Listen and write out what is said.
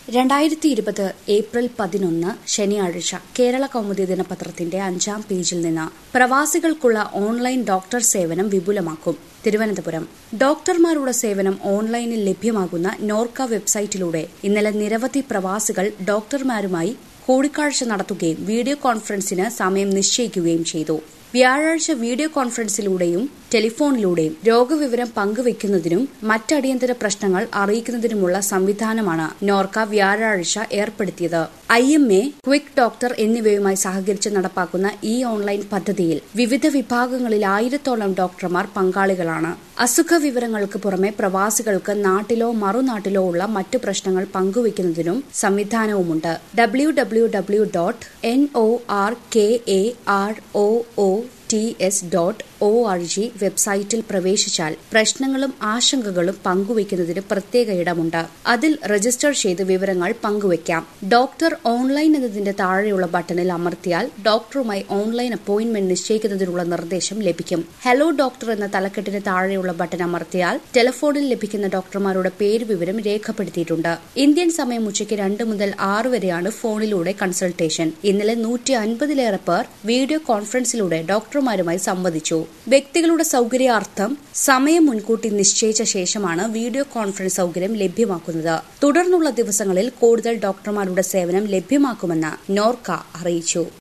രണ്ടായിരത്തി ഇരുപത് ഏപ്രിൽ പതിനൊന്ന് ശനിയാഴ്ച കേരള കൗമുദി ദിനപത്രത്തിന്റെ അഞ്ചാം പേജിൽ നിന്ന് പ്രവാസികൾക്കുള്ള ഓൺലൈൻ ഡോക്ടർ സേവനം വിപുലമാക്കും തിരുവനന്തപുരം ഡോക്ടർമാരുടെ സേവനം ഓൺലൈനിൽ ലഭ്യമാകുന്ന നോർക്ക വെബ്സൈറ്റിലൂടെ ഇന്നലെ നിരവധി പ്രവാസികൾ ഡോക്ടർമാരുമായി കൂടിക്കാഴ്ച നടത്തുകയും വീഡിയോ കോൺഫറൻസിന് സമയം നിശ്ചയിക്കുകയും ചെയ്തു വ്യാഴാഴ്ച വീഡിയോ കോൺഫറൻസിലൂടെയും ടെലിഫോണിലൂടെയും രോഗവിവരം പങ്കുവയ്ക്കുന്നതിനും മറ്റടിയന്തര പ്രശ്നങ്ങൾ അറിയിക്കുന്നതിനുമുള്ള സംവിധാനമാണ് നോർക്ക വ്യാഴാഴ്ച ഏർപ്പെടുത്തിയത് I M A quick doctor എന്നിവയുമായി സഹകരിച്ച് നടപ്പാക്കുന്ന ഈ ഓൺലൈൻ പദ്ധതിയിൽ വിവിധ വിഭാഗങ്ങളിൽ ആയിരത്തോളം ഡോക്ടർമാർ പങ്കാളികളാണ് അസുഖ വിവരങ്ങൾക്ക് പുറമെ പ്രവാസികൾക്ക് നാട്ടിലോ മറുനാട്ടിലോ ഉള്ള മറ്റു പ്രശ്നങ്ങൾ പങ്കുവയ്ക്കുന്നതിനും സംവിധാനവുമുണ്ട് W W W dot N O R K A R O O T S dot O R G വെബ്സൈറ്റിൽ പ്രവേശിച്ചാൽ പ്രശ്നങ്ങളും ആശങ്കകളും പങ്കുവയ്ക്കുന്നതിന് പ്രത്യേക ഇടമുണ്ട് അതിൽ രജിസ്റ്റർ ചെയ്ത് വിവരങ്ങൾ പങ്കുവയ്ക്കാം ഡോക്ടർ ഓൺലൈൻ എന്നതിന്റെ താഴെയുള്ള ബട്ടണിൽ അമർത്തിയാൽ ഡോക്ടറുമായി ഓൺലൈൻ അപ്പോയിന്റ്മെന്റ് നിശ്ചയിക്കുന്നതിനുള്ള നിർദ്ദേശം ലഭിക്കും ഹലോ ഡോക്ടർ എന്ന തലക്കെട്ടിന് താഴെയുള്ള ബട്ടൺ അമർത്തിയാൽ ടെലിഫോണിൽ ലഭിക്കുന്ന ഡോക്ടർമാരുടെ പേര് വിവരം രേഖപ്പെടുത്തിയിട്ടുണ്ട് ഇന്ത്യൻ സമയം ഉച്ചയ്ക്ക് രണ്ട് മുതൽ ആറ് വരെയാണ് ഫോണിലൂടെ കൺസൾട്ടേഷൻ ഇന്നലെ നൂറ്റി അൻപതിലേറെ പേർ വീഡിയോ കോൺഫറൻസിലൂടെ ഡോക്ടർമാരുമായി സംവദിച്ചു വ്യക്തികളുടെ സൌകര്യാർത്ഥം സമയം മുൻകൂട്ടി നിശ്ചയിച്ച ശേഷമാണ് വീഡിയോ കോൺഫറൻസ് സൌകര്യം ലഭ്യമാക്കുന്നത് തുടർന്നുള്ള ദിവസങ്ങളിൽ കൂടുതൽ ഡോക്ടർമാരുടെ സേവനം ലഭ്യമാക്കുമെന്ന് നോർക്ക അറിയിച്ചു